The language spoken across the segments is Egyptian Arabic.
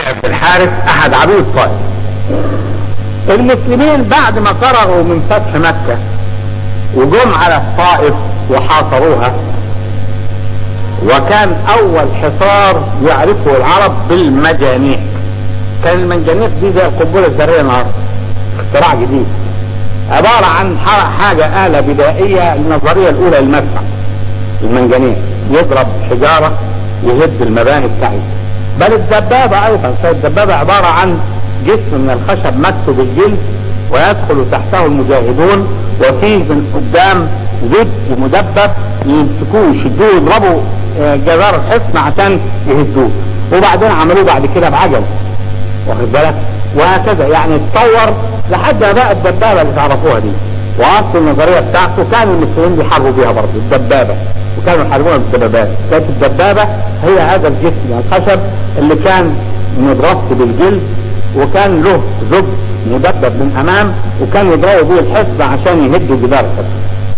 نفيع بن الحارث احد عبيد الطائف المسلمين بعد ما فرغوا من فتح مكة وجم على الطائف وحاصروها وكان اول حصار يعرفه العرب بالمجانيق كان المنجنيق دي زي القنبله الذريه النهارده اختراع جديد عباره عن حاجه اله بدائيه النظريه الاولى للمدفع المنجنيق يضرب حجاره يهد المباني بتاعتها بل الدبابه ايضا فالدبابه عباره عن جسم من الخشب مكسو بالجلد ويدخل تحته المجاهدون وفيه من قدام زد مدبب يمسكوه يشدوه يضربوا جدار الحصن عشان يهدوه وبعدين عملوه بعد كده بعجل واخد بالك وهكذا يعني اتطور لحد ما بقى الدبابه اللي تعرفوها دي واصل النظريه بتاعته كان المسلمين بيحاربوا بيها برضه الدبابه وكانوا يحاربونها بالدبابات كانت الدبابه هي هذا الجسم الخشب اللي كان متغطي بالجلد وكان له زب مدبب من امام وكان يضربوا بيه الحصن عشان يهدوا جدار الحصن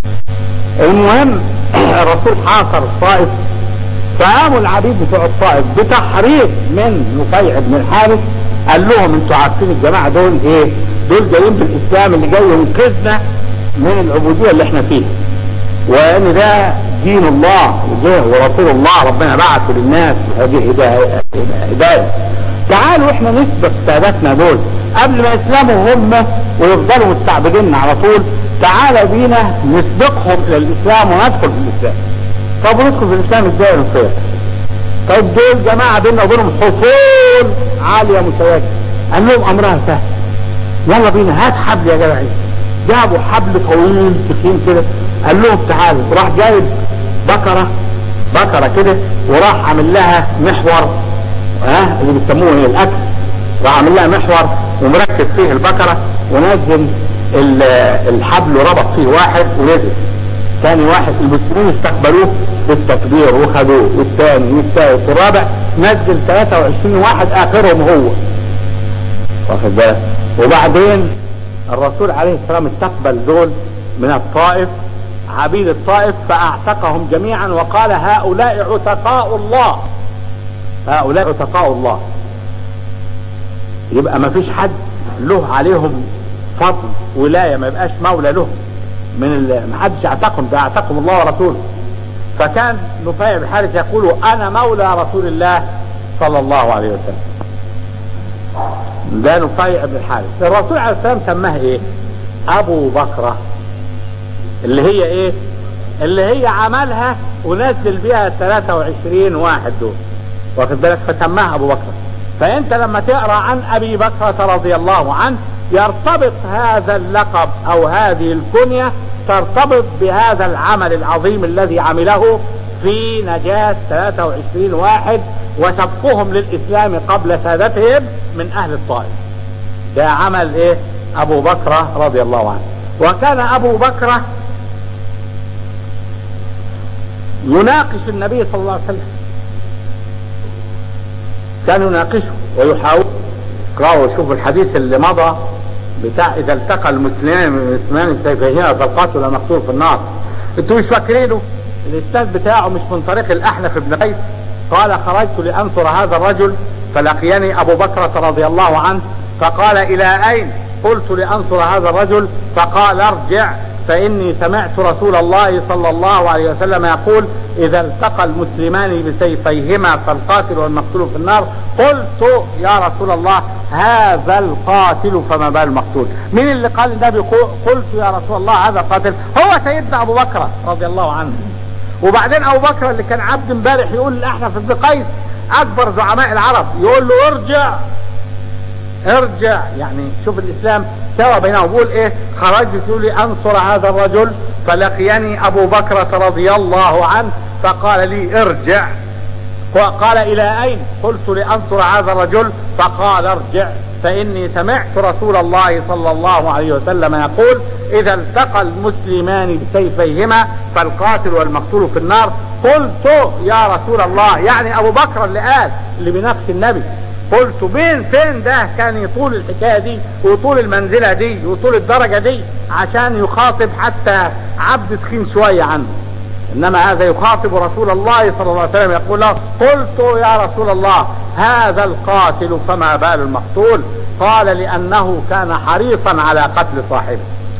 المهم الرسول حاصر الطائف فقاموا العبيد بتوع الطائف بتحريض من نفيع بن الحارث قال لهم انتوا عارفين الجماعه دول ايه؟ دول جايين بالاسلام اللي جاي ينقذنا من العبوديه اللي احنا فيها. وان ده دين الله ورسول الله ربنا بعثه للناس هذه هدايه هدايه. تعالوا احنا نسبق سادتنا دول قبل ما يسلموا هم ويفضلوا مستعبدين على طول تعالى بينا نسبقهم الى الاسلام وندخل في الاسلام. طب وندخل في الاسلام ازاي نصير؟ طيب دول جماعه بيننا وبينهم حصول عاليه مساواة قال لهم امرها سهل يلا بينا هات حبل يا جدع جابوا حبل طويل تخين كده قال لهم تعالوا راح جايب بكره بكره كده وراح عامل لها محور ها أه؟ اللي بيسموه ايه الاكس راح عامل لها محور ومركب فيه البكره ونزل الحبل وربط فيه واحد ونزل ثاني واحد المسلمين استقبلوه بالتكبير وخدوه والثاني والثالث والرابع نزل 23 واحد اخرهم هو واخد بالك وبعدين الرسول عليه السلام استقبل دول من الطائف عبيد الطائف فاعتقهم جميعا وقال هؤلاء عتقاء الله هؤلاء عتقاء الله يبقى ما فيش حد له عليهم فضل ولايه ما يبقاش مولى لهم من ما حدش اعتقهم ده اعتقهم الله ورسوله فكان نفيع بن الحارث يقول انا مولى رسول الله صلى الله عليه وسلم ده نفيع بن الحارث الرسول عليه السلام سماه ايه ابو بكرة اللي هي ايه اللي هي عملها ونزل بيها 23 واحد دول واخد بالك فسماها ابو بكر فانت لما تقرا عن ابي بكرة رضي الله عنه يرتبط هذا اللقب او هذه الكنية ترتبط بهذا العمل العظيم الذي عمله في نجاة 23 واحد وسبقهم للإسلام قبل سادتهم من أهل الطائف ده عمل إيه أبو بكر رضي الله عنه وكان أبو بكر يناقش النبي صلى الله عليه وسلم كان يناقشه ويحاول اقرأوا شوفوا الحديث اللي مضى بتاع اذا التقى المسلمان المسلمان سيفيهما فالقاتل مقتول في النار انتوا مش فاكرينه الاستاذ بتاعه مش من طريق الاحنف بن قيس قال خرجت لانصر هذا الرجل فلقيني ابو بكرة رضي الله عنه فقال الى اين قلت لانصر هذا الرجل فقال ارجع فاني سمعت رسول الله صلى الله عليه وسلم يقول اذا التقى المسلمان بسيفيهما فالقاتل والمقتول في النار قلت يا رسول الله هذا القاتل فما بال المقتول مين اللي قال النبي قلت يا رسول الله هذا القاتل هو سيدنا ابو بكر رضي الله عنه وبعدين ابو بكر اللي كان عبد امبارح يقول لاحنف بن قيس اكبر زعماء العرب يقول له ارجع ارجع يعني شوف الاسلام سوى بينهم بيقول ايه خرجت لانصر هذا الرجل فلقيني ابو بكرة رضي الله عنه فقال لي ارجع وقال الى اين قلت لانصر هذا الرجل فقال ارجع فاني سمعت رسول الله صلى الله عليه وسلم يقول اذا التقى المسلمان بسيفيهما فالقاتل والمقتول في النار قلت يا رسول الله يعني ابو بكر اللي قال اللي بنفس النبي قلت بين فين ده كان يطول الحكايه دي وطول المنزله دي وطول الدرجه دي عشان يخاطب حتى عبد تخين شويه عنه انما هذا يخاطب رسول الله صلى الله عليه وسلم يقول له قلت يا رسول الله هذا القاتل فما بال المقتول قال لانه كان حريصا على قتل صاحبه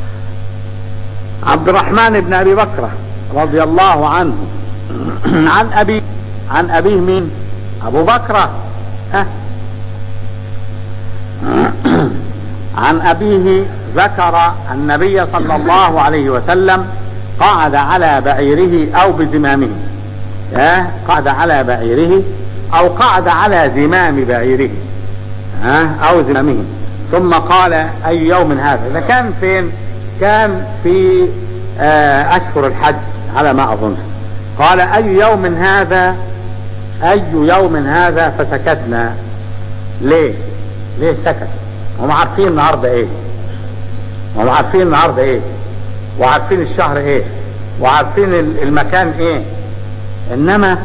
عبد الرحمن بن ابي بكر رضي الله عنه عن ابي عن ابيه مين ابو بكر ها عن ابيه ذكر النبي صلى الله عليه وسلم قعد على بعيره او بزمامه ها قعد على بعيره او قعد على زمام بعيره ها او زمامه ثم قال اي يوم هذا اذا كان فين كان في آه اشهر الحج على ما اظن قال اي يوم هذا اي يوم هذا فسكتنا ليه ليه سكت هم عارفين النهارده ايه هم عارفين النهارده ايه وعارفين الشهر ايه وعارفين المكان ايه انما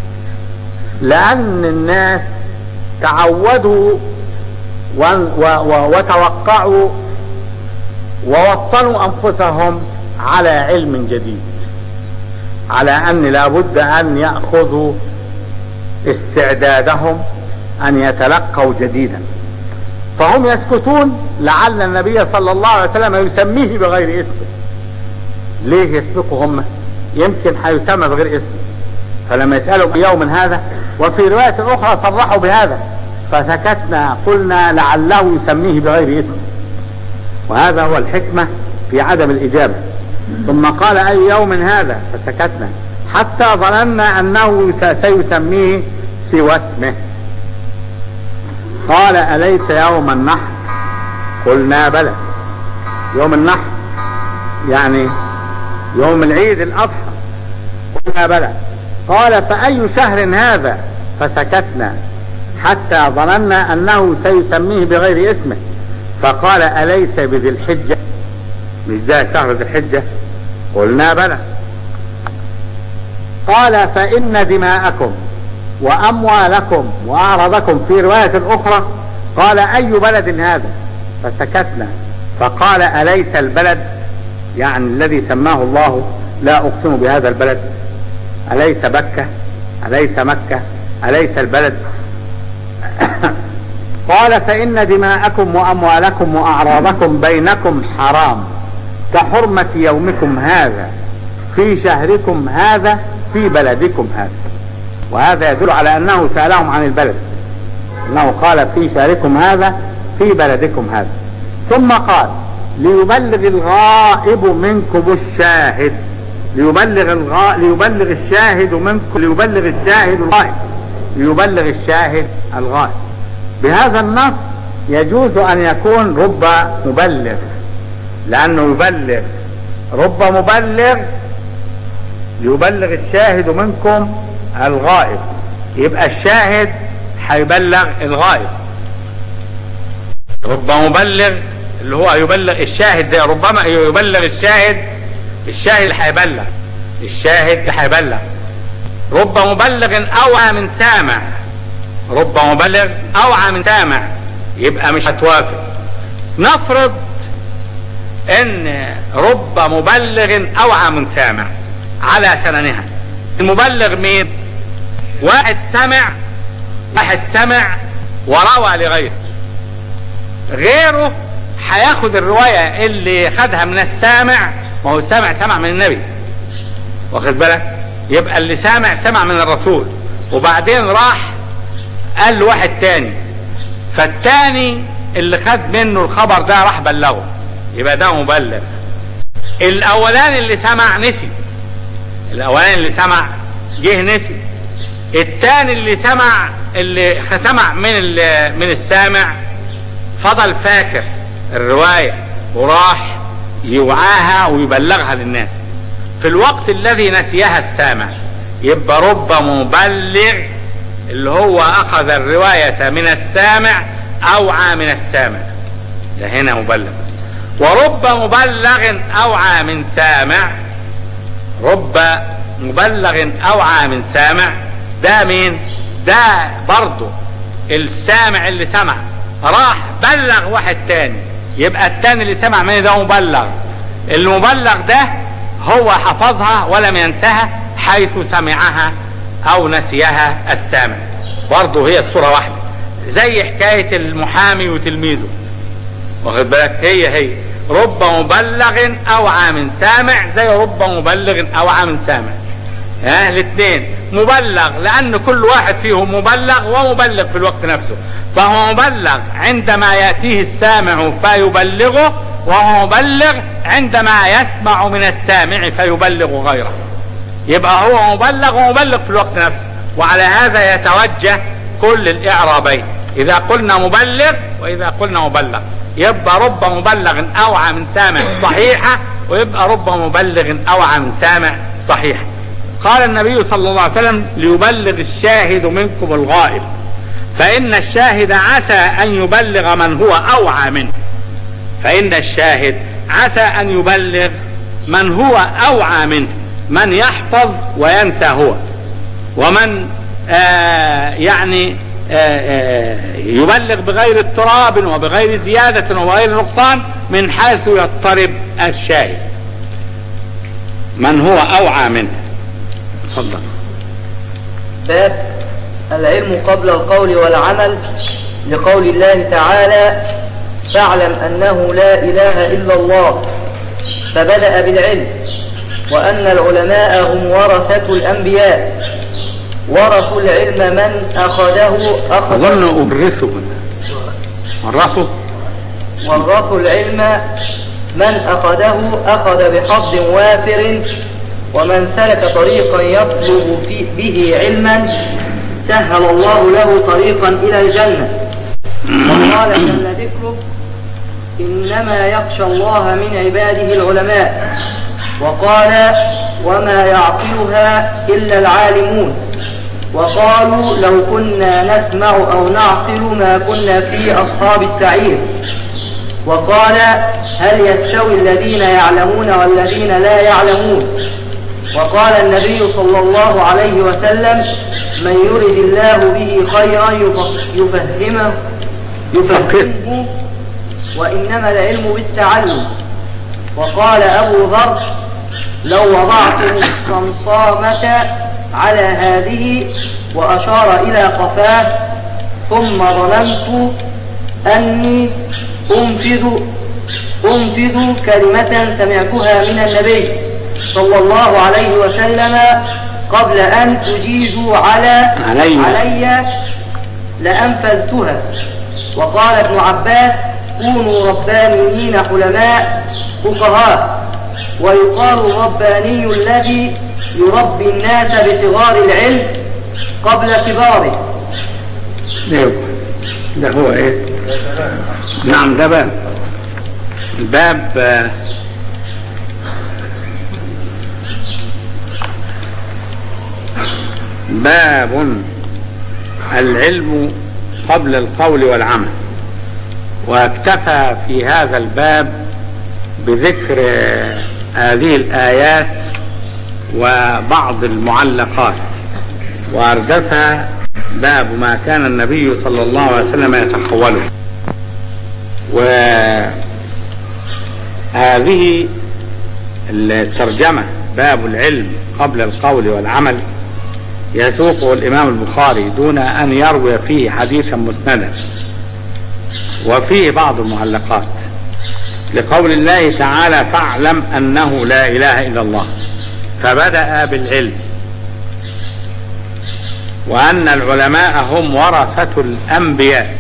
لان الناس تعودوا و و و وتوقعوا ووطنوا انفسهم على علم جديد على ان لابد ان ياخذوا استعدادهم ان يتلقوا جديدا فهم يسكتون لعل النبي صلى الله عليه وسلم يسميه بغير اسمه ليه يسبقوا هم يمكن هيسمى بغير اسمه فلما يسألوا يوم هذا وفي رواية أخرى صرحوا بهذا فسكتنا قلنا لعله يسميه بغير اسمه وهذا هو الحكمة في عدم الإجابة ثم قال أي يوم هذا فسكتنا حتى ظننا أنه سيسميه سوى اسمه قال أليس يوم النحر قلنا بلى يوم النحر يعني يوم العيد الأضحى قلنا بلى قال فأي شهر هذا فسكتنا حتى ظننا أنه سيسميه بغير اسمه فقال أليس بذي الحجة مش ده شهر ذي الحجة قلنا بلى قال فإن دماءكم وأموالكم وأعراضكم في رواية أخرى قال أي بلد هذا فسكتنا فقال أليس البلد يعني الذي سماه الله لا أقسم بهذا البلد أليس بكة أليس مكة أليس البلد قال فإن دماءكم وأموالكم وأعراضكم بينكم حرام كحرمة يومكم هذا في شهركم هذا في بلدكم هذا وهذا يدل على أنه سألهم عن البلد أنه قال في شهركم هذا في بلدكم هذا ثم قال ليبلغ الغائب منكم الشاهد ليبلغ الغا... ليبلغ الشاهد منكم ليبلغ الشاهد الغائب ليبلغ الشاهد الغائب بهذا النص يجوز ان يكون رب مبلغ لانه يبلغ رب مبلغ يبلغ الشاهد منكم الغائب يبقى الشاهد هيبلغ الغائب رب مبلغ اللي هو يبلغ الشاهد ده ربما يبلغ الشاهد الشاهد اللي هيبلغ الشاهد اللي هيبلغ رب مبلغ اوعى من سامع رب مبلغ اوعى من سامع يبقى مش هتوافق نفرض ان رب مبلغ اوعى من سامع على سننها المبلغ مين واحد سمع واحد سمع وروى لغيره غيره هياخد الرواية اللي خدها من السامع ما هو السامع سمع من النبي واخد بالك يبقى اللي سامع سمع من الرسول وبعدين راح قال لواحد تاني فالتاني اللي خد منه الخبر ده راح بلغه يبقى ده مبلغ الاولاني اللي سمع نسي الاولاني اللي سمع جه نسي التاني اللي سمع اللي سمع من من السامع فضل فاكر الرواية وراح يوعاها ويبلغها للناس في الوقت الذي نسيها السامع يبقى رب مبلغ اللي هو اخذ الرواية من السامع اوعى من السامع ده هنا مبلغ ورب مبلغ اوعى من سامع رب مبلغ اوعى من سامع ده مين ده برضه السامع اللي سمع راح بلغ واحد تاني يبقى التاني اللي سمع مني ده مبلغ المبلغ ده هو حفظها ولم ينساها حيث سمعها او نسيها السامع برضه هي الصورة واحدة زي حكاية المحامي وتلميذه واخد بالك هي هي رب مبلغ اوعى من سامع زي رب مبلغ اوعى من سامع ها الاثنين مبلغ لان كل واحد فيهم مبلغ ومبلغ في الوقت نفسه فهو مبلغ عندما ياتيه السامع فيبلغه وهو مبلغ عندما يسمع من السامع فيبلغ غيره يبقى هو مبلغ ومبلغ في الوقت نفسه وعلى هذا يتوجه كل الاعرابين اذا قلنا مبلغ واذا قلنا مبلغ يبقى رب مبلغ اوعى من سامع صحيحه ويبقى رب مبلغ اوعى من سامع صحيحه قال النبي صلى الله عليه وسلم ليبلغ الشاهد منكم الغائب فإن الشاهد عسى أن يبلغ من هو أوعى منه فإن الشاهد عسى أن يبلغ من هو أوعى منه من يحفظ وينسى هو ومن آه يعني آه آه يبلغ بغير اضطراب وبغير زيادة وبغير نقصان من حيث يضطرب الشاهد من هو أوعى منه تفضل باب العلم قبل القول والعمل لقول الله تعالى فاعلم أنه لا إله إلا الله فبدأ بالعلم وأن العلماء هم ورثة الأنبياء ورثوا العلم من أخذه أخذ أظن أبرثه ورثه ورثوا العلم من أخذه أخذ بحظ وافر ومن سلك طريقا يطلب في به علما سهل الله له طريقا إلى الجنة وقال جل ذكره إنما يخشى الله من عباده العلماء وقال وما يعقلها إلا العالمون وقالوا لو كنا نسمع أو نعقل ما كنا في أصحاب السعير وقال هل يستوي الذين يعلمون والذين لا يعلمون وقال النبي صلى الله عليه وسلم من يرد الله به خيرا يفهمه يفهمه وإنما العلم بالتعلم وقال أبو ذر لو وضعت الصمصامة على هذه وأشار إلى قفاه ثم ظننت أني أنفذ أنفذ كلمة سمعتها من النبي صلى الله عليه وسلم قبل أن تجيزوا على علي. علي لأنفذتها وقال ابن عباس كونوا ربانيين حلماء فقهاء ويقال الرباني الذي يربي الناس بصغار العلم قبل كباره ده ده هو ايه نعم ده باب الباب آه، باب العلم قبل القول والعمل واكتفى في هذا الباب بذكر آه، هذه الآيات وبعض المعلقات وأردف باب ما كان النبي صلى الله عليه وسلم يتحوله وهذه الترجمة باب العلم قبل القول والعمل يسوقه الإمام البخاري دون أن يروي فيه حديثا مسندا وفيه بعض المعلقات لقول الله تعالى فاعلم أنه لا إله إلا الله فبدأ بالعلم وأن العلماء هم ورثة الأنبياء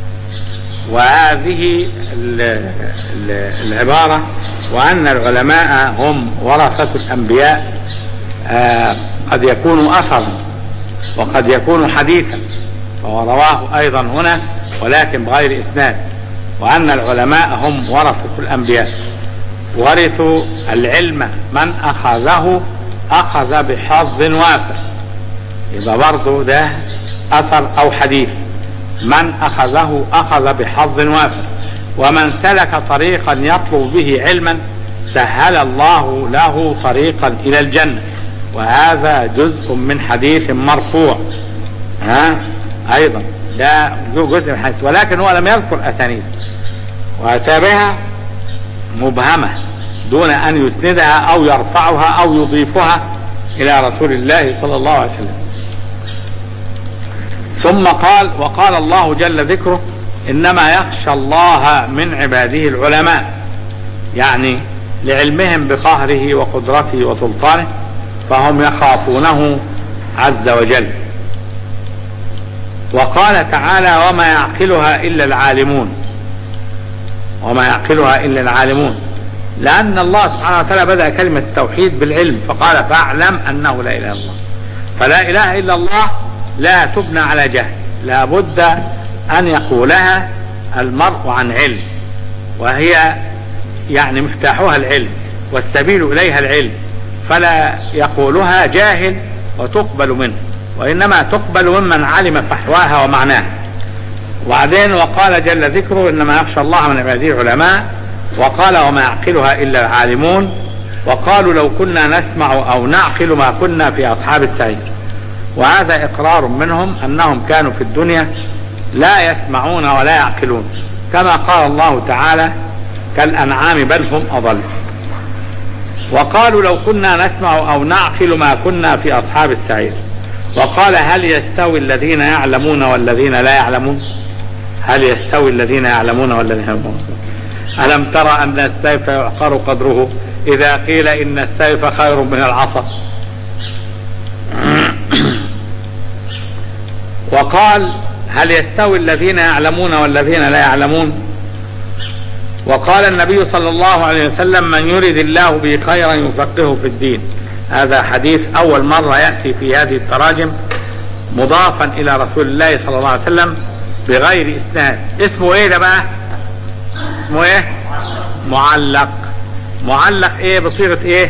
وهذه ال- ال- العبارة وأن العلماء هم ورثة الأنبياء آه، قد يكون أثرا وقد يكون حديثا وهو رواه أيضا هنا ولكن بغير إسناد وأن العلماء هم ورثة الأنبياء ورثوا العلم من أخذه أخذ بحظ وافر يبقى برضه ده أثر أو حديث من أخذه أخذ بحظ وافر ومن سلك طريقا يطلب به علما سهل الله له طريقا إلى الجنة وهذا جزء من حديث مرفوع ها أيضا ده جزء من حديث ولكن هو لم يذكر أسانيد وأتى بها مبهمة دون أن يسندها أو يرفعها أو يضيفها إلى رسول الله صلى الله عليه وسلم ثم قال وقال الله جل ذكره إنما يخشى الله من عباده العلماء يعني لعلمهم بقهره وقدرته وسلطانه فهم يخافونه عز وجل وقال تعالى وما يعقلها إلا العالمون وما يعقلها إلا العالمون لأن الله سبحانه وتعالى بدأ كلمة التوحيد بالعلم فقال فاعلم أنه لا إله إلا الله فلا إله إلا الله لا تبنى على جهل لا بد أن يقولها المرء عن علم وهي يعني مفتاحها العلم والسبيل إليها العلم فلا يقولها جاهل وتقبل منه وإنما تقبل ممن علم فحواها ومعناها وبعدين وقال جل ذكره إنما يخشى الله من عباده العلماء وقال وما يعقلها إلا العالمون وقالوا لو كنا نسمع أو نعقل ما كنا في أصحاب السعير وهذا إقرار منهم أنهم كانوا في الدنيا لا يسمعون ولا يعقلون كما قال الله تعالى كالأنعام بل هم أضل وقالوا لو كنا نسمع أو نعقل ما كنا في أصحاب السعير وقال هل يستوي الذين يعلمون والذين لا يعلمون هل يستوي الذين يعلمون والذين لا يعلمون ألم ترى أن السيف يعقر قدره إذا قيل إن السيف خير من العصا وقال هل يستوي الذين يعلمون والذين لا يعلمون وقال النبي صلى الله عليه وسلم من يرد الله به خيرا يفقهه في الدين هذا حديث أول مرة يأتي في هذه التراجم مضافا إلى رسول الله صلى الله عليه وسلم بغير إسناد اسمه إيه ده بقى اسمه إيه معلق معلق إيه بصيغة إيه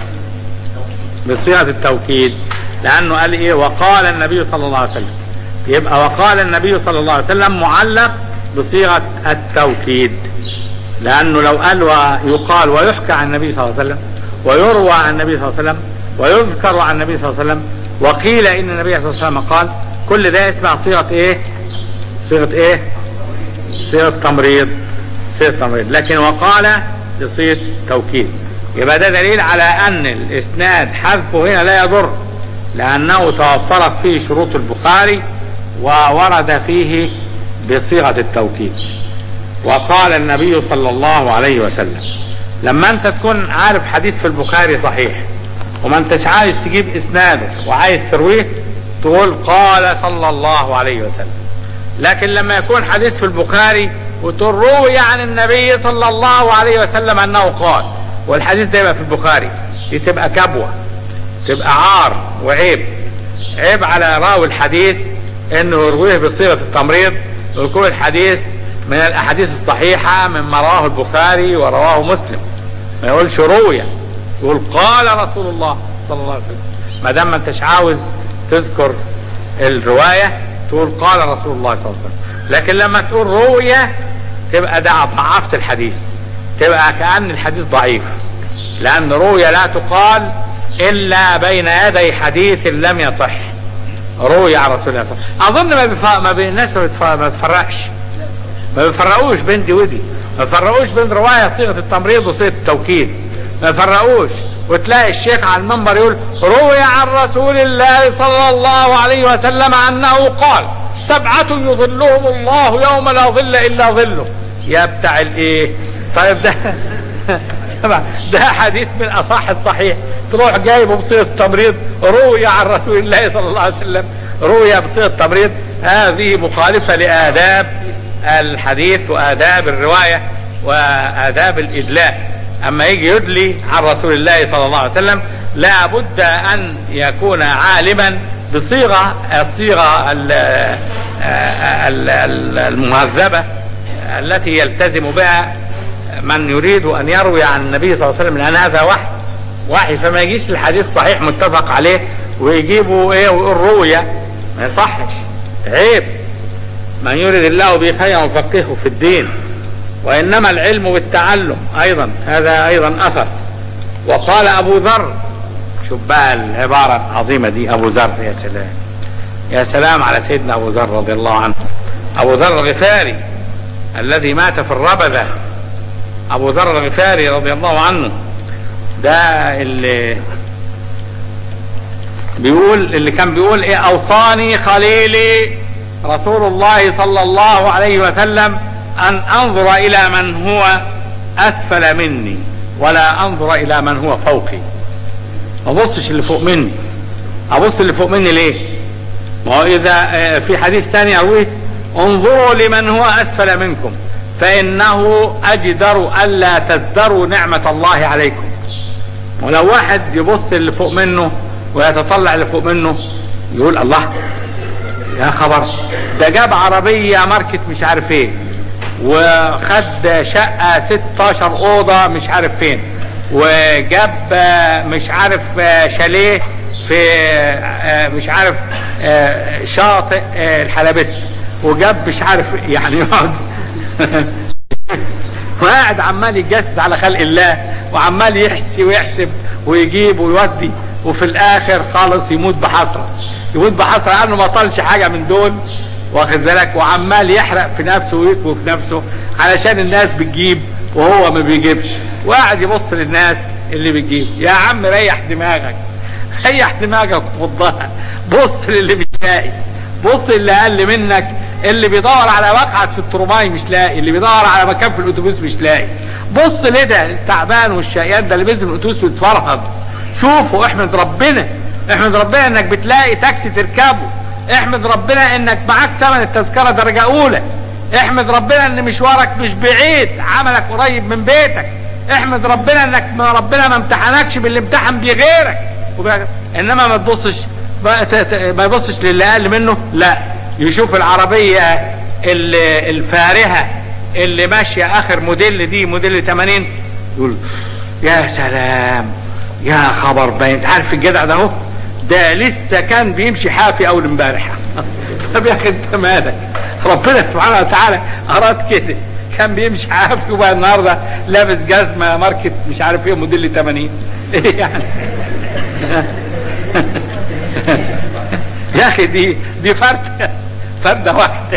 بصيغة التوكيد لأنه قال إيه وقال النبي صلى الله عليه وسلم يبقى وقال النبي صلى الله عليه وسلم معلق بصيغة التوكيد لأنه لو قال ويقال ويحكى عن النبي صلى الله عليه وسلم ويروى عن النبي صلى الله عليه وسلم ويذكر عن النبي صلى الله عليه وسلم وقيل إن النبي صلى الله عليه وسلم قال كل ده اسمع صيغة إيه صيغة إيه صيغة تمريض صيغة تمريض لكن وقال لصيغة توكيد يبقى ده دليل على أن الإسناد حذفه هنا لا يضر لأنه توفرت فيه شروط البخاري وورد فيه بصيغة التوكيد وقال النبي صلى الله عليه وسلم لما انت تكون عارف حديث في البخاري صحيح وما انتش عايز تجيب اسناده وعايز ترويه تقول قال صلى الله عليه وسلم لكن لما يكون حديث في البخاري وتقول روي عن النبي صلى الله عليه وسلم انه قال والحديث ده يبقى في البخاري دي تبقى كبوه تبقى عار وعيب عيب على راوي الحديث انه يرويه بصيغه التمريض ويكون الحديث من الاحاديث الصحيحه مما رواه البخاري ورواه مسلم ما يقولش روية يقول قال رسول الله صلى الله عليه وسلم ما دام ما انتش عاوز تذكر الروايه تقول قال رسول الله صلى الله عليه وسلم لكن لما تقول روية تبقى ده ضعفت الحديث تبقى كأن الحديث ضعيف لأن روية لا تقال إلا بين يدي حديث لم يصح روي عن رسول الله صلى الله عليه وسلم أظن ما, بف... ما بين الناس ما, بتف... ما بتفرقش ما بيفرقوش بين دي ودي ما بيفرقوش بين رواية صيغة التمريض وصيغة التوكيد ما بيفرقوش وتلاقي الشيخ على المنبر يقول روي عن رسول الله صلى الله عليه وسلم أنه قال سبعة يظلهم الله يوم لا ظل إلا ظله يا بتاع الايه طيب ده ده حديث من اصح الصحيح تروح جايبه بصيغه تمريض روي عن رسول الله صلى الله عليه وسلم روي بصيغه تمريض هذه مخالفه لاداب الحديث واداب الروايه واداب الادلاء اما يجي يدلي عن رسول الله صلى الله عليه وسلم لا بد ان يكون عالما بصيغه الصيغه المهذبه التي يلتزم بها من يريد ان يروي عن النبي صلى الله عليه وسلم لان هذا وحي وحي فما يجيش الحديث صحيح متفق عليه ويجيبوا ايه ويقول رؤيا ما يصحش عيب من يريد الله به خيرا يفقهه في الدين وانما العلم بالتعلم ايضا هذا ايضا اثر وقال ابو ذر شوف بقى العباره العظيمه دي ابو ذر يا سلام يا سلام على سيدنا ابو ذر رضي الله عنه ابو ذر الغفاري الذي مات في الربذه ابو ذر الغفاري رضي الله عنه ده اللي بيقول اللي كان بيقول ايه اوصاني خليلي رسول الله صلى الله عليه وسلم ان انظر الى من هو اسفل مني ولا انظر الى من هو فوقي ما ابصش اللي فوق مني ابص اللي فوق مني ليه ما هو اذا آه، في حديث ثاني يرويه انظروا لمن هو اسفل منكم فانه اجدر الا تزدروا نعمة الله عليكم ولو واحد يبص اللي فوق منه ويتطلع اللي فوق منه يقول الله يا خبر ده جاب عربية ماركت مش عارف ايه وخد شقة 16 اوضة مش عارف فين وجاب آه، مش عارف آه، شاليه في آه، مش عارف آه، شاطئ آه، الحلبس وجاب مش عارف يعني يقعد وقاعد عمال يتجسس على خلق الله وعمال يحسي ويحسب ويجيب ويودي وفي الاخر خالص يموت بحسره يموت بحسره لانه ما طالش حاجه من دول واخد بالك وعمال يحرق في نفسه ويكوي في نفسه علشان الناس بتجيب وهو ما بيجيبش وقاعد يبص للناس اللي بتجيب يا عم ريح دماغك ريح دماغك وفضها بص للي مش لاقي بص اللي اقل منك اللي بيدور على مقعد في الترماي مش لاقي اللي بيدور على مكان في الاتوبيس مش لاقي بص لده التعبان والشقيان ده اللي بينزل من الاتوبيس ويتفرهد شوفوا احمد ربنا احمد ربنا انك بتلاقي تاكسي تركبه احمد ربنا انك معاك ثمن التذكرة درجة اولى احمد ربنا ان مشوارك مش بعيد عملك قريب من بيتك احمد ربنا انك ما ربنا ما امتحنكش باللي امتحن بيه غيرك وبقى- انما ما تبصش ما ت- ت- ما يبصش للي اقل منه لا يشوف العربية ال- الفارهة اللي ماشية اخر موديل دي موديل 80 يقول يا سلام يا خبر باين عارف الجدع ده اهو ده لسه كان بيمشي حافي اول امبارح طب يا اخي انت مالك ربنا سبحانه وتعالى اراد كده كان بيمشي حافي وبقى النهارده لابس جزمه ماركت مش عارف ايه موديل 80 ايه يعني يا اخي دي دي فرده فرده واحده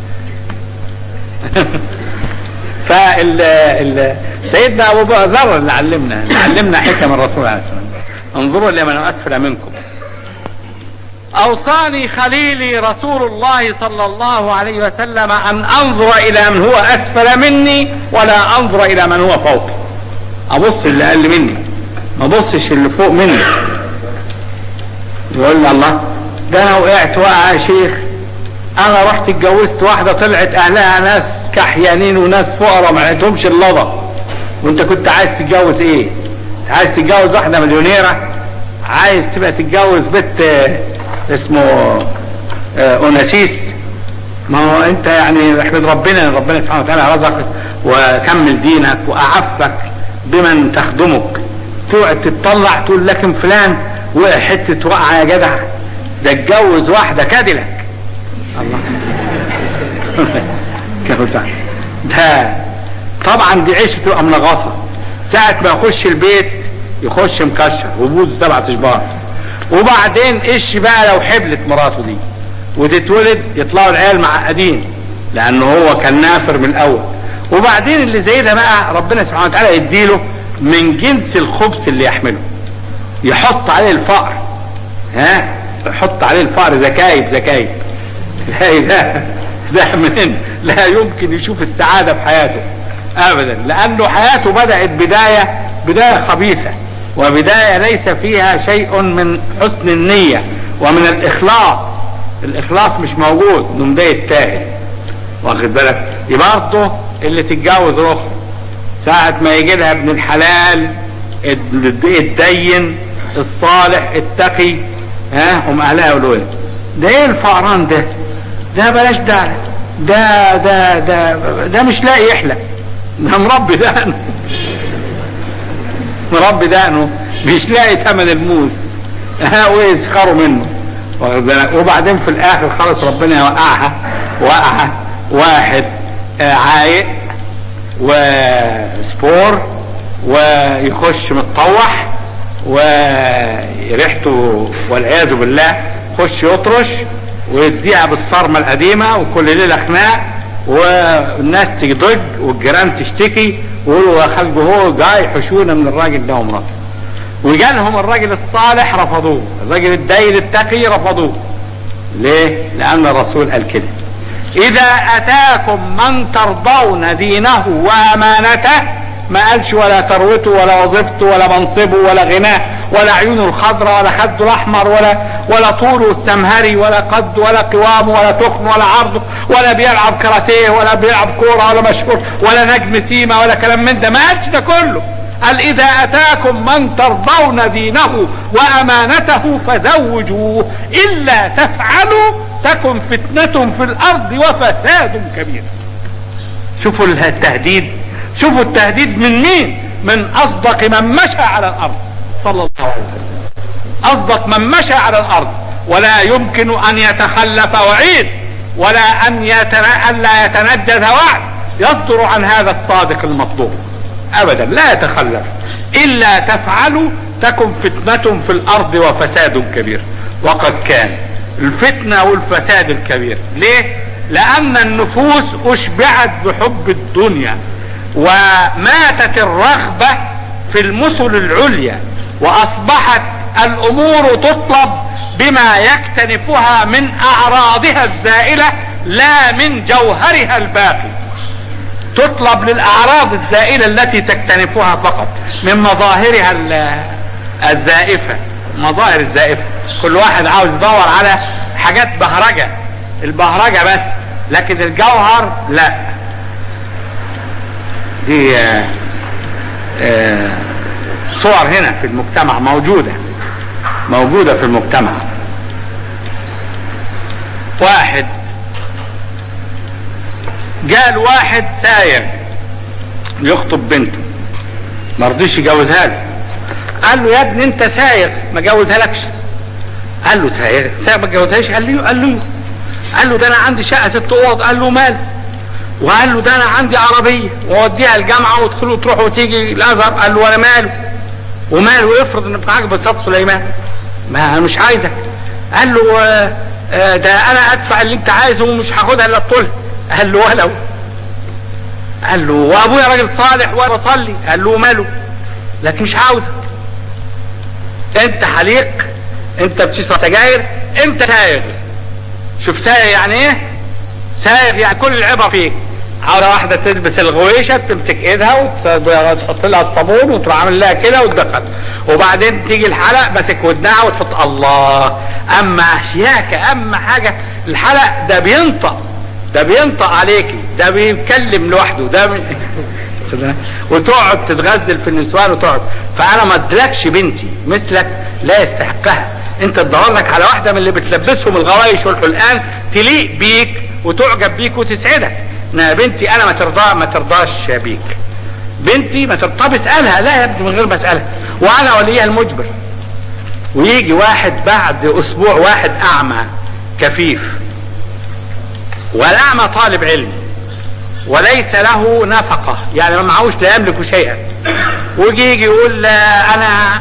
فال ال- سيدنا ابو بكر ذر اللي علمنا اللي علمنا حكم الرسول عليه الصلاه والسلام انظروا لمن اسفل منكم اوصاني خليلي رسول الله صلى الله عليه وسلم ان انظر الى من هو اسفل مني ولا انظر الى من هو فوقي ابص اللي اقل مني ما ابصش اللي فوق مني يقول لي الله ده انا وقعت وقع يا شيخ انا رحت اتجوزت واحده طلعت اهلها ناس كحيانين وناس فقراء ما عندهمش اللضى وانت كنت عايز تتجوز ايه عايز تتجوز واحده مليونيره عايز تبقى تتجوز بنت آه، اسمه آه، اوناسيس ما هو انت يعني احمد ربنا ان ربنا سبحانه وتعالى رزقك وكمل دينك واعفك بمن تخدمك تقعد تتطلع تقول لكن فلان وقع حته وقعه يا جدع ده اتجوز واحده كادلك الله اتجوز واحدة. ده طبعا دي عيشه تبقى منغصه ساعه ما يخش البيت يخش مكشر وبوز سبعة اشبار وبعدين ايش بقى لو حبلت مراته دي وتتولد يطلعوا العيال معقدين لانه هو كان نافر من الاول وبعدين اللي زي ده بقى ربنا سبحانه وتعالى يديله من جنس الخبز اللي يحمله يحط عليه الفقر ها يحط عليه الفقر زكايب زكايب تلاقي ده ده من لا يمكن يشوف السعادة في حياته ابدا لانه حياته بدأت بداية بداية خبيثة وبداية ليس فيها شيء من حسن النية ومن الاخلاص الاخلاص مش موجود انه ده يستاهل واخد بالك يبقى برضه اللي تتجوز اخرى ساعة ما يجي لها ابن الحلال الد- الدين الصالح التقي ها هم اهلها يقولوا لها ده ايه الفقران ده ده بلاش ده ده ده ده ده مش لاقي يحلق ده مربي دقنه مربي دقنه مش لاقي ثمن الموس ها ويسخروا منه واخد بالك؟ وبعدين في الاخر خلاص ربنا يوقعها وقعها واحد آه، عايق وسبور ويخش متطوح وريحته والعياذ بالله يخش يطرش ويديها بالصرمه القديمه وكل ليله خناق والناس تضج والجيران تشتكي ويقولوا يا خالد هو جاي يحشونا من الراجل ده ومراته وجالهم الراجل الصالح رفضوه الراجل الدين التقي رفضوه ليه لان الرسول قال كده اذا اتاكم من ترضون دينه وامانته ما قالش ولا ثروته ولا وظيفته ولا منصبه ولا غناه ولا عيونه الخضراء ولا خده الاحمر ولا ولا طوله السمهري ولا قد ولا قوامه ولا تخن ولا عرضه ولا بيلعب كاراتيه ولا بيلعب كوره ولا مشهور ولا نجم سيما ولا كلام من ده ما قالش ده كله قال اذا اتاكم من ترضون دينه وامانته فزوجوه الا تفعلوا تكن فتنة في الارض وفساد كبير شوفوا التهديد شوفوا التهديد من مين من اصدق من مشى على الارض صلى الله عليه وسلم اصدق من مشى على الارض ولا يمكن ان يتخلف وعيد ولا ان يتن... لا يتنجز وعد يصدر عن هذا الصادق المصدوق ابدا لا يتخلف الا تفعلوا تكن فتنة في الارض وفساد كبير وقد كان الفتنة والفساد الكبير ليه لان النفوس اشبعت بحب الدنيا وماتت الرغبة في المثل العليا واصبحت الامور تطلب بما يكتنفها من اعراضها الزائلة لا من جوهرها الباقي تطلب للاعراض الزائلة التي تكتنفها فقط من مظاهرها الزائفة مظاهر الزائفة كل واحد عاوز يدور على حاجات بهرجة البهرجة بس لكن الجوهر لا دي آآ آآ صور هنا في المجتمع موجودة موجودة في المجتمع واحد قال واحد ساير يخطب بنته ما رضيش يجوزها له قال له يا ابني انت ساير ما جوزها لكش قال له ساير ساير ما جوزهاش قال له قال له قال له ده انا عندي شقه ست اوض قال له مال وقال له ده انا عندي عربيه واوديها الجامعه وادخلوا تروح وتيجي الازهر قال له وانا ماله وماله افرض ان معاك بساط سليمان ما انا مش عايزك قال له آه آه ده انا ادفع اللي انت عايزه ومش هاخدها الا الطول قال له ولو قال له وابويا راجل صالح وانا بصلي قال له ماله لكن مش عاوزك انت حليق انت بتشرب سجاير انت سايغ شوف سايغ يعني ايه سايغ يعني كل العبره فيك عاوزه واحده تلبس الغويشه تمسك ايدها وتحط لها الصابون وتروح عامل لها كده وتدخل وبعدين تيجي الحلق ماسك ودنها وتحط الله اما اشياك اما حاجه الحلق ده بينطق ده بينطق عليكي ده بيتكلم لوحده ده بي... وتقعد تتغزل في النسوان وتقعد فانا ما ادركش بنتي مثلك لا يستحقها انت تدور لك على واحده من اللي بتلبسهم الغوايش والحلقان تليق بيك وتعجب بيك وتسعدك انا بنتي انا ما ترضى ما ترضاش بيك بنتي ما ترضى طب اسالها لا يا ابني من غير ما اسالها وانا وليها المجبر ويجي واحد بعد اسبوع واحد اعمى كفيف والاعمى طالب علم وليس له نفقة يعني ما معهوش لا يملك شيئا ويجي يجي يقول انا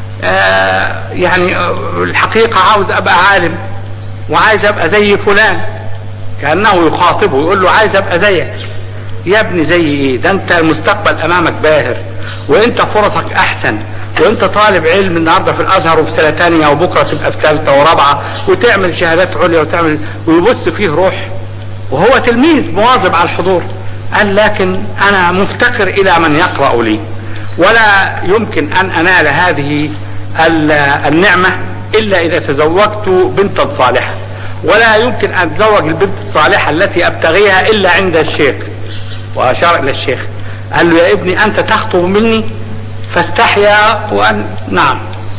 آه يعني الحقيقة عاوز ابقى عالم وعايز ابقى زي فلان كأنه يخاطبه يقول له عايز ابقى زيك يا ابني زي ايه ده انت المستقبل امامك باهر وانت فرصك احسن وانت طالب علم النهارده في الازهر وفي سنه ثانيه وبكره تبقى في ثالثه ورابعه وتعمل شهادات عليا وتعمل ويبص فيه روح وهو تلميذ مواظب على الحضور قال لكن انا مفتقر الى من يقرا لي ولا يمكن ان انال هذه النعمه الا اذا تزوجت بنتا صالحه ولا يمكن ان اتزوج البنت الصالحه التي ابتغيها الا عند الشيخ واشار الى الشيخ قال له يا ابني انت تخطب مني فاستحيا وان نعم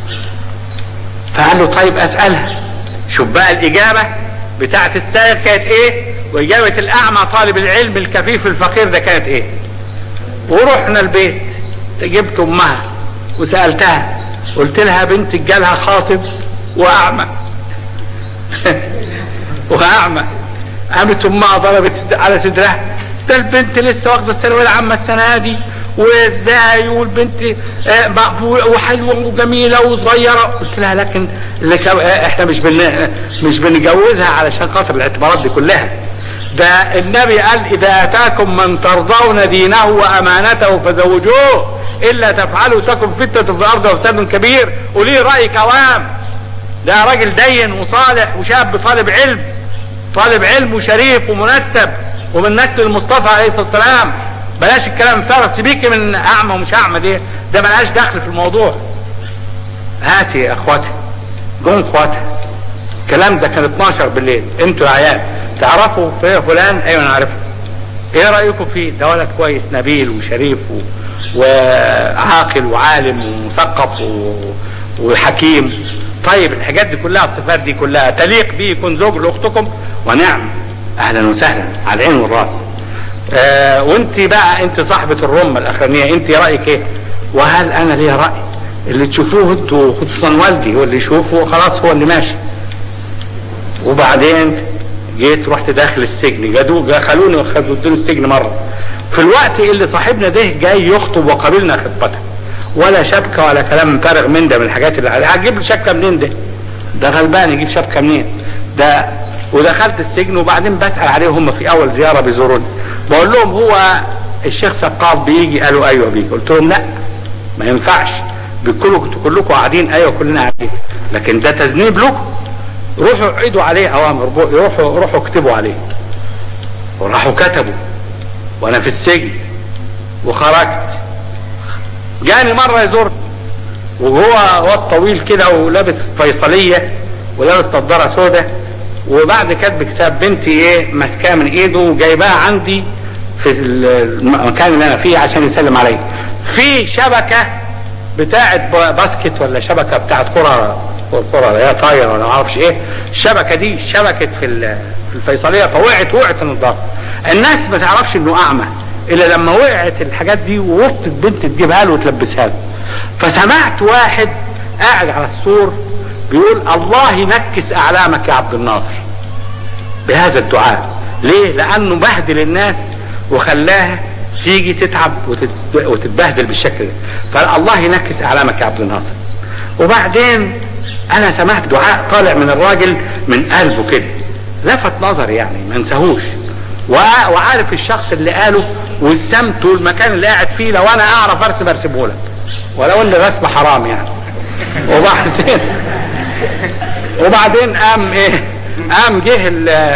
فقال له طيب اسالها شوف بقى الاجابه بتاعت السائر كانت ايه واجابه الاعمى طالب العلم الكفيف الفقير ده كانت ايه ورحنا البيت جبت امها وسالتها قلت لها بنتك جالها خاطب واعمى واعمى قامت امها ضربت على صدرها ده البنت لسه واخده الثانويه العامه السنه دي وازاي والبنت وحلوه وجميله وصغيره قلت لها لكن احنا مش بن مش بنجوزها علشان خاطر الاعتبارات دي كلها ده النبي قال اذا اتاكم من ترضون دينه وامانته فزوجوه الا تفعلوا تكن فتنه في الارض وفساد كبير وليه راي كوام ده راجل دين وصالح وشاب طالب علم طالب علم وشريف ومنسب ومن نسل المصطفى عليه الصلاه والسلام بلاش الكلام الفارغ سيبيكي من اعمى ومش اعمى دي ده ملهاش دخل في الموضوع هاتي يا اخواتي جم اخواتي الكلام ده كان 12 بالليل انتوا يا عيال تعرفوا في فلان ايوه انا عارفه ايه رايكم فيه ده ولد كويس نبيل وشريف و... وعاقل وعالم ومثقف و... وحكيم طيب الحاجات دي كلها الصفات دي كلها تليق بيه يكون زوج لاختكم ونعم اهلا وسهلا على العين والراس آه وانت بقى انت صاحبة الرمة الاخرانية انت رايك ايه وهل انا ليا راي اللي تشوفوه انتوا خصوصا والدي هو اللي يشوفه خلاص هو اللي ماشي وبعدين جيت رحت داخل السجن جادوا دخلوني وخدوا السجن مره في الوقت اللي صاحبنا ده جاي يخطب وقابلنا خطبته ولا شبكه ولا كلام فارغ من ده من الحاجات اللي هتجيب لي شبكه منين ده ده غلبان يجيب شبكه منين ده ودخلت السجن وبعدين بسال عليهم هم في اول زياره بيزوروني بقول لهم هو الشيخ سقاف بيجي قالوا ايوه بيجي قلت لهم لا ما ينفعش كلكم كلكم قاعدين ايوه كلنا قاعدين لكن ده تذنيب لكم روحوا اعيدوا عليه اوامر روحوا روحوا اكتبوا عليه وراحوا كتبوا وانا في السجن وخرجت جاني مره يزورني وهو واد طويل كده ولابس فيصليه ولابس نضاره سوداء وبعد كتب كتاب بنتي ايه ماسكاه من ايده وجايباها عندي في المكان اللي انا فيه عشان يسلم عليا في شبكه بتاعه باسكت ولا شبكه بتاعه كره كره يا طايره ولا ما اعرفش ايه الشبكه دي شبكت في في الفيصليه فوقعت وقعت النضاره الناس ما تعرفش انه اعمى الا لما وقعت الحاجات دي ووطت بنت تجيبها له وتلبسها له فسمعت واحد قاعد على السور بيقول الله ينكس اعلامك يا عبد الناصر بهذا الدعاء ليه لانه بهدل الناس وخلاها تيجي تتعب وتتبهدل بالشكل ده فالله ينكس اعلامك يا عبد الناصر وبعدين انا سمعت دعاء طالع من الراجل من قلبه كده لفت نظري يعني ما انساهوش وعارف الشخص اللي قاله والسمت والمكان اللي قاعد فيه لو انا اعرف ارسم ارسمه لك ولو ان الرسم حرام يعني وبعدين وبعدين قام ايه قام جه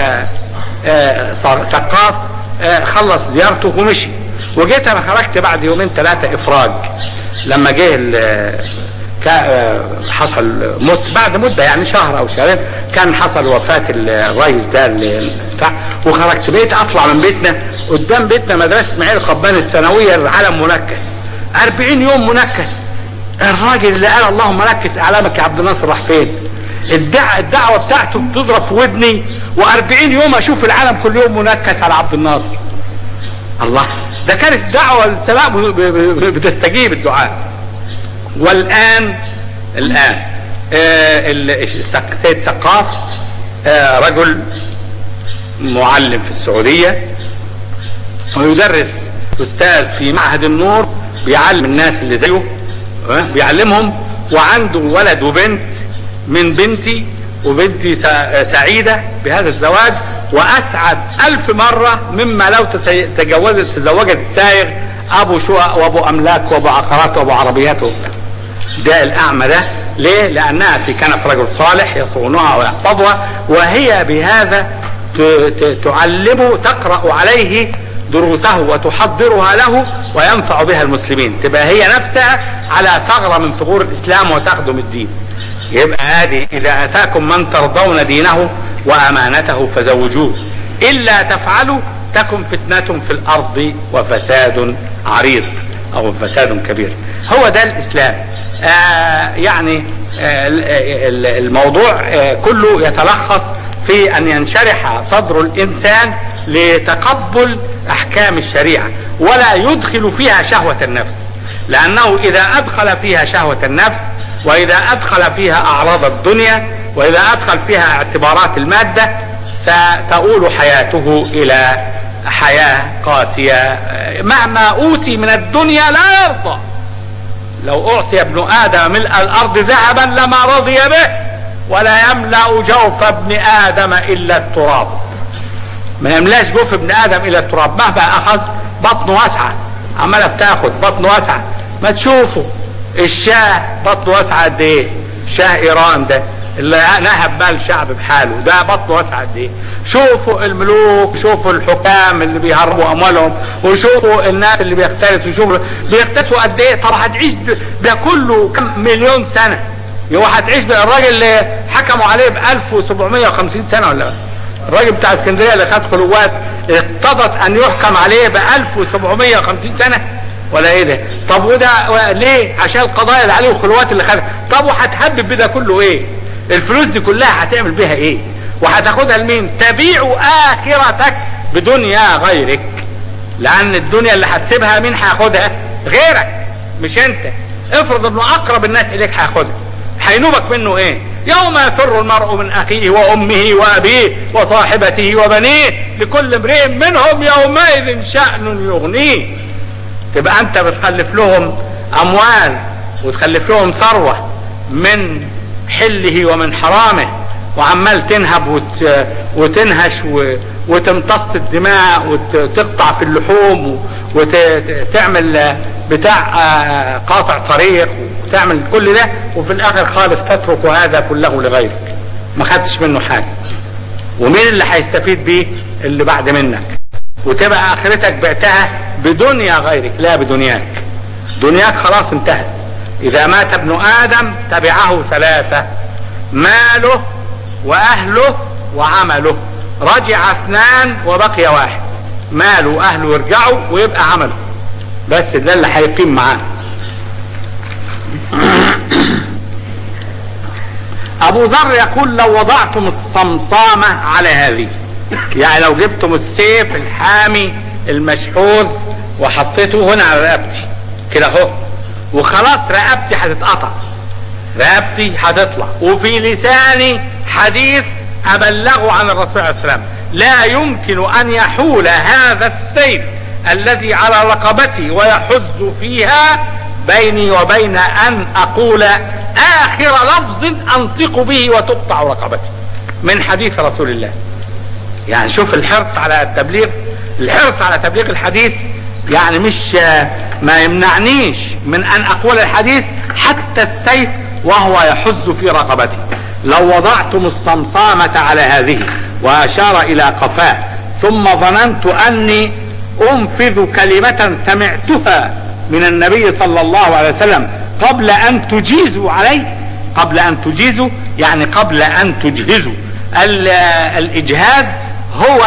سقاف خلص زيارته ومشي وجيت انا خرجت بعد يومين ثلاثه افراج لما جه حصل موت بعد مده يعني شهر او شهرين كان حصل وفاه الرئيس ده اللي بتاع وخرجت بيت اطلع من بيتنا قدام بيتنا مدرسه اسماعيل قبان الثانويه العلم منكس 40 يوم منكس الراجل اللي قال اللهم نكس اعلامك يا عبد الناصر راح فين الدع... الدعوه بتاعته بتضرب في ودني و40 يوم اشوف العالم كل يوم منكس على عبد الناصر الله ده كانت دعوه السلام بتستجيب الدعاء والان الان آه السيد سقاف آه رجل معلم في السعوديه ويدرس استاذ في معهد النور بيعلم الناس اللي زيه بيعلمهم وعنده ولد وبنت من بنتي وبنتي سعيدة بهذا الزواج وأسعد ألف مرة مما لو تجوزت تزوجت السائر أبو شقق وأبو أملاك وأبو عقارات وأبو عربيات ده الأعمى ده ليه؟ لأنها في كنف رجل صالح يصونها ويحفظها وهي بهذا تعلمه تقرأ عليه دروسه وتحضرها له وينفع بها المسلمين تبقى هي نفسها على ثغرة من ثغور الإسلام وتخدم الدين يبقى هذه إذا أتاكم من ترضون دينه وأمانته فزوجوه إلا تفعلوا تكن فتنة في الأرض وفساد عريض أو فساد كبير هو ده الإسلام آه يعني آه الموضوع آه كله يتلخص في أن ينشرح صدر الإنسان لتقبل احكام الشريعه ولا يدخل فيها شهوه النفس لانه اذا ادخل فيها شهوه النفس واذا ادخل فيها اعراض الدنيا واذا ادخل فيها اعتبارات الماده ستؤول حياته الى حياه قاسيه مهما اوتي من الدنيا لا يرضى لو اعطي ابن ادم ملء الارض ذهبا لما رضي به ولا يملا جوف ابن ادم الا التراب ما يملاش جوف ابن ادم الى التراب مهما اخذ بطنه واسعه عماله بتاخد بطنه واسعه ما تشوفوا الشاه بطنه واسعه قد ايه شاه ايران ده اللي نهب مال الشعب بحاله ده بطنه واسعه قد ايه شوفوا الملوك شوفوا الحكام اللي بيهربوا اموالهم وشوفوا الناس اللي بيختلسوا شوفوا بيختلسوا قد ايه طب هتعيش ده كله كم مليون سنه هو هتعيش الراجل اللي حكموا عليه ب 1750 سنه ولا الراجل بتاع اسكندريه اللي خد خلوات اقتضت ان يحكم عليه ب 1750 سنه ولا ايه ده طب وده ليه عشان القضايا اللي عليه والخلوات اللي خدها طب وهتهبب بده كله ايه الفلوس دي كلها هتعمل بيها ايه وهتاخدها لمين تبيع اخرتك بدنيا غيرك لان الدنيا اللي هتسيبها مين هياخدها غيرك مش انت افرض انه اقرب الناس اليك هياخدها هينوبك منه ايه يوم يفر المرء من اخيه وامه وابيه وصاحبته وبنيه لكل امرئ منهم يومئذ شأن يغنيه تبقى انت بتخلف لهم اموال وتخلف لهم ثروة من حله ومن حرامه وعمال تنهب وت... وتنهش و... وتمتص الدماء وتقطع في اللحوم وتعمل بتاع قاطع طريق وتعمل كل ده وفي الاخر خالص تترك هذا كله لغيرك ما خدتش منه حاجه ومين اللي هيستفيد بيه اللي بعد منك وتبقى اخرتك بعتها بدنيا غيرك لا بدنياك دنياك خلاص انتهت اذا مات ابن ادم تبعه ثلاثه ماله واهله وعمله رجع اثنان وبقي واحد ماله واهله يرجعوا ويبقى عمله بس ده اللي هيقيم معاه ابو ذر يقول لو وضعتم الصمصامة على هذه يعني لو جبتم السيف الحامي المشحوذ وحطيته هنا على رقبتي كده اهو وخلاص رقبتي هتتقطع رقبتي هتطلع وفي لساني حديث ابلغه عن الرسول عليه السلام لا يمكن ان يحول هذا السيف الذي على رقبتي ويحز فيها بيني وبين ان اقول اخر لفظ انطق به وتقطع رقبتي من حديث رسول الله يعني شوف الحرص على التبليغ الحرص على تبليغ الحديث يعني مش ما يمنعنيش من ان اقول الحديث حتى السيف وهو يحز في رقبتي لو وضعتم الصمصامة على هذه واشار الى قفاه ثم ظننت اني انفذ كلمة سمعتها من النبي صلى الله عليه وسلم قبل ان تجيزوا عليه قبل ان تجيزوا يعني قبل ان تجهزوا الاجهاز هو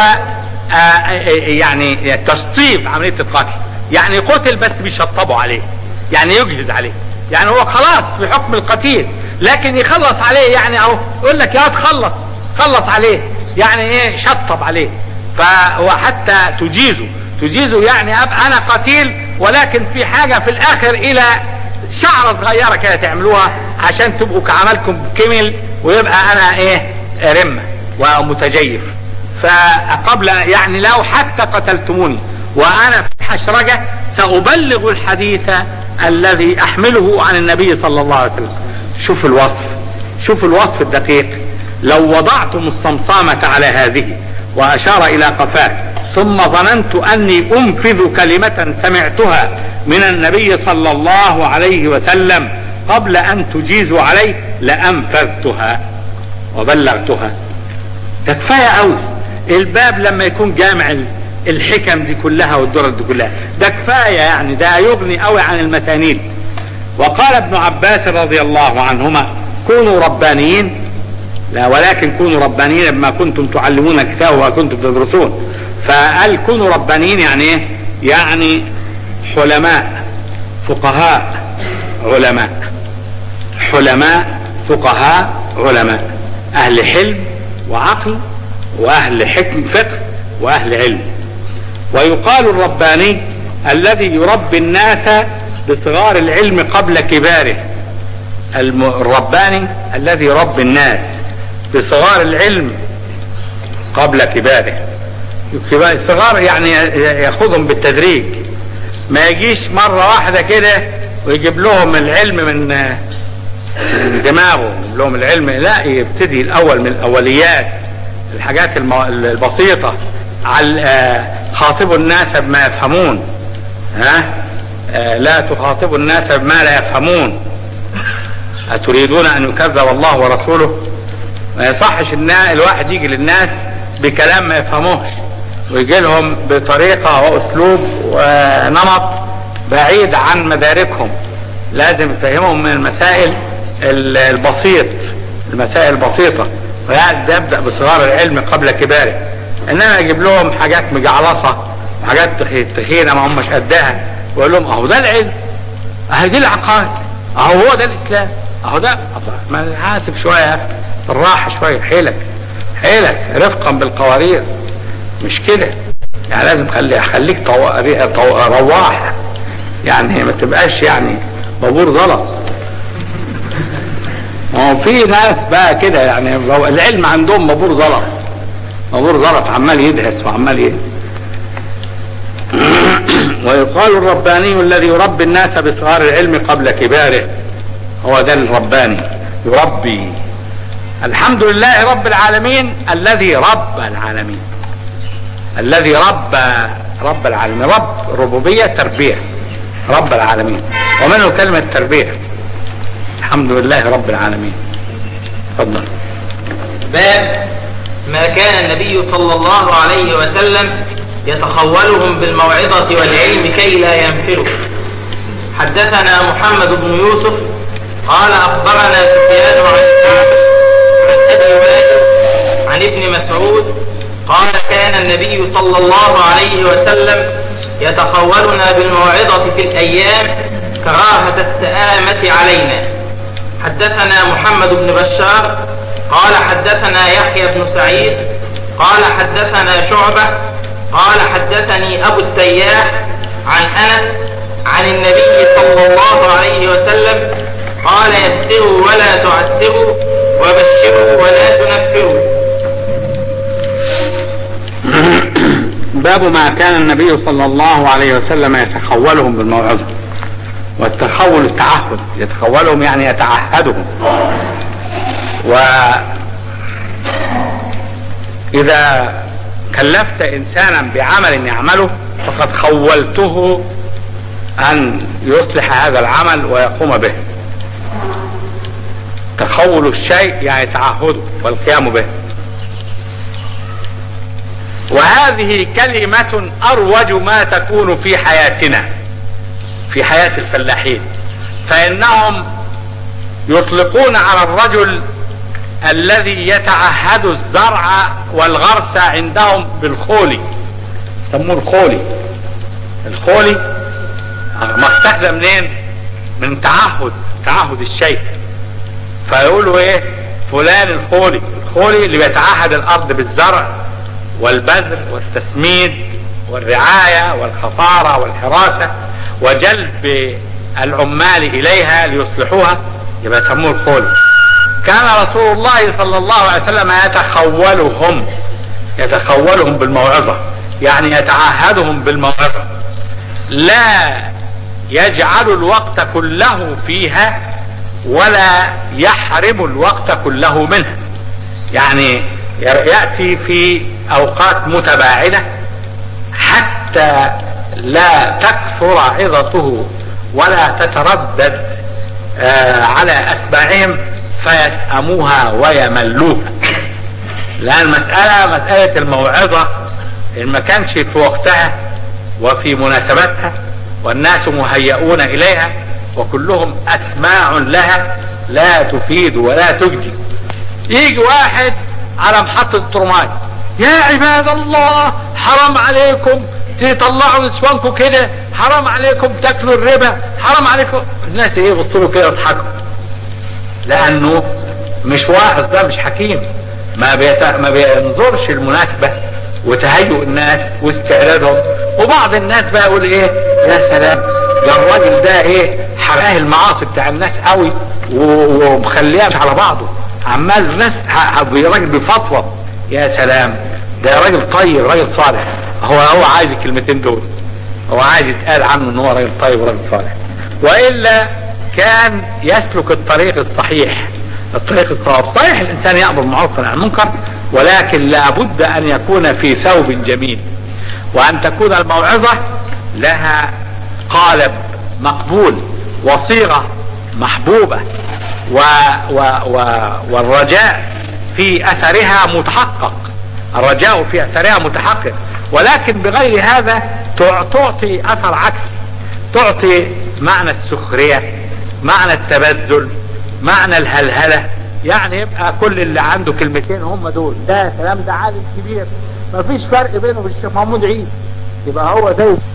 يعني تشطيب عملية القتل يعني قتل بس بيشطبوا عليه يعني يجهز عليه يعني هو خلاص في حكم القتيل لكن يخلص عليه يعني اهو يقول لك يا تخلص خلص عليه يعني ايه شطب عليه فهو حتى تجيزه تجيزه يعني ابقى انا قتيل ولكن في حاجة في الاخر الى شعرة صغيرة كده تعملوها عشان تبقوا كعملكم كمل ويبقى انا ايه رمة ومتجيف فقبل يعني لو حتى قتلتموني وانا في حشرجة سابلغ الحديث الذي احمله عن النبي صلى الله عليه وسلم شوف الوصف شوف الوصف الدقيق لو وضعتم الصمصامة على هذه واشار الى قفاه ثم ظننت اني انفذ كلمة سمعتها من النبي صلى الله عليه وسلم قبل ان تجيزوا عليه لانفذتها وبلغتها ده كفايه قوي الباب لما يكون جامع الحكم دي كلها والدرر دي كلها ده كفايه يعني ده يغني قوي عن المتانيل وقال ابن عباس رضي الله عنهما كونوا ربانيين لا ولكن كونوا ربانيين بما كنتم تعلمون الكتاب وما كنتم تدرسون فقال كونوا ربانيين يعني ايه يعني حلماء فقهاء علماء حلماء فقهاء علماء اهل حلم وعقل واهل حكم فقه واهل علم ويقال الرباني الذي يربي الناس بصغار العلم قبل كباره الرباني الذي يربي الناس بصغار العلم قبل كباره صغار يعني ياخذهم بالتدريج ما يجيش مرة واحدة كده ويجيب لهم العلم من من دماغه يجيب لهم العلم لا يبتدي الاول من الاوليات الحاجات المو... البسيطة على خاطبوا الناس بما يفهمون ها آه، لا تخاطبوا الناس بما لا يفهمون أتريدون أن يكذب الله ورسوله ما يصحش ان الواحد يجي للناس بكلام ما يفهموش ويجي لهم بطريقة وأسلوب ونمط بعيد عن مداركهم لازم يفهمهم من المسائل ال- البسيط المسائل البسيطة ويعني يبدأ بصغار العلم قبل كباره انما يجيب لهم حاجات مجعلصة وحاجات تخي- تخينة ما همش قدها ويقول لهم اهو ده العلم اهي دي العقائد اهو هو ده الاسلام اهو ده ما حاسب شوية يا اخي بالراحة شوية حيلك حيلك رفقا بالقوارير مش كده يعني لازم خلي خليك طو... طو... رواح يعني ما تبقاش يعني بابور زلط ما هو في ناس بقى كده يعني لو العلم عندهم بابور زلط بابور زلط عمال يدهس وعمال يدهس ويقال الرباني الذي يربي الناس بصغار العلم قبل كباره هو ده الرباني يربي الحمد لله رب العالمين الذي رب العالمين الذي رب رب العالمين رب ربوبية تربية رب العالمين ومنه كلمة تربية الحمد لله رب العالمين تفضل باب ما كان النبي صلى الله عليه وسلم يتخولهم بالموعظة والعلم كي لا ينفروا حدثنا محمد بن يوسف قال أخبرنا سفيان عن الأعمش عن أبي وائل عن ابن مسعود قال كان النبي صلى الله عليه وسلم يتخولنا بالموعظة في الأيام كراهة السآمة علينا حدثنا محمد بن بشار قال حدثنا يحيى بن سعيد قال حدثنا شعبة قال حدثني أبو التياح عن أنس عن النبي صلى الله عليه وسلم قال يسروا ولا تعسروا وبشروا ولا تنفروا باب ما كان النبي صلى الله عليه وسلم يتخولهم بالموعظة والتخول التعهد يتخولهم يعني يتعهدهم وإذا كلفت إنسانا بعمل يعمله فقد خولته أن يصلح هذا العمل ويقوم به تخول الشيء يعني تعهده والقيام به وهذه كلمة أروج ما تكون في حياتنا في حياة الفلاحين فإنهم يطلقون على الرجل الذي يتعهد الزرع والغرس عندهم بالخولي يسموه الخولي الخولي مستخدم منين من تعهد تعهد الشيء فيقولوا ايه فلان الخولي الخولي اللي بيتعهد الارض بالزرع والبذر والتسميد والرعاية والخطارة والحراسة وجلب العمال اليها ليصلحوها يبقى يسموه الخولي كان رسول الله صلى الله عليه وسلم يتخولهم يتخولهم بالموعظة يعني يتعهدهم بالموعظة لا يجعل الوقت كله فيها ولا يحرم الوقت كله منها يعني يأتي في أوقات متباعدة حتى لا تكثر عظته ولا تتردد آه على أسباعهم فيسأموها ويملوها لأن المسألة مسألة الموعظة إن ما كانش في وقتها وفي مناسبتها والناس مهيئون إليها وكلهم أسماع لها لا تفيد ولا تجدي يجي واحد على محطة الترماي يا عباد الله حرام عليكم تطلعوا نسوانكم كده حرام عليكم تاكلوا الربا حرام عليكم الناس ايه يبصوا كده يضحكوا لانه مش واعظ ده مش حكيم ما بيت... ما بينظرش المناسبة وتهيؤ الناس واستعدادهم وبعض الناس بقى يقول ايه يا سلام ده الراجل ده ايه حرقاه المعاصي بتاع الناس قوي ومخليها مش على بعضه عمال الناس راجل بفترة يا سلام ده راجل طيب راجل صالح هو هو عايز الكلمتين دول هو عايز يتقال عنه ان هو راجل طيب وراجل صالح والا كان يسلك الطريق الصحيح الطريق الصواب صحيح الانسان يأمر بالمعروف عن المنكر ولكن لابد ان يكون في ثوب جميل وان تكون الموعظة لها قالب مقبول وصيغة محبوبة و و و والرجاء في اثرها متحقق الرجاء في اثرها متحقق ولكن بغير هذا تعطي اثر عكسي تعطي معنى السخرية معنى التبذل معنى الهلهلة يعني يبقى كل اللي عنده كلمتين هم دول ده سلام ده عالم كبير مفيش فرق بينه وبين الشيخ محمود عيد يبقى هو زي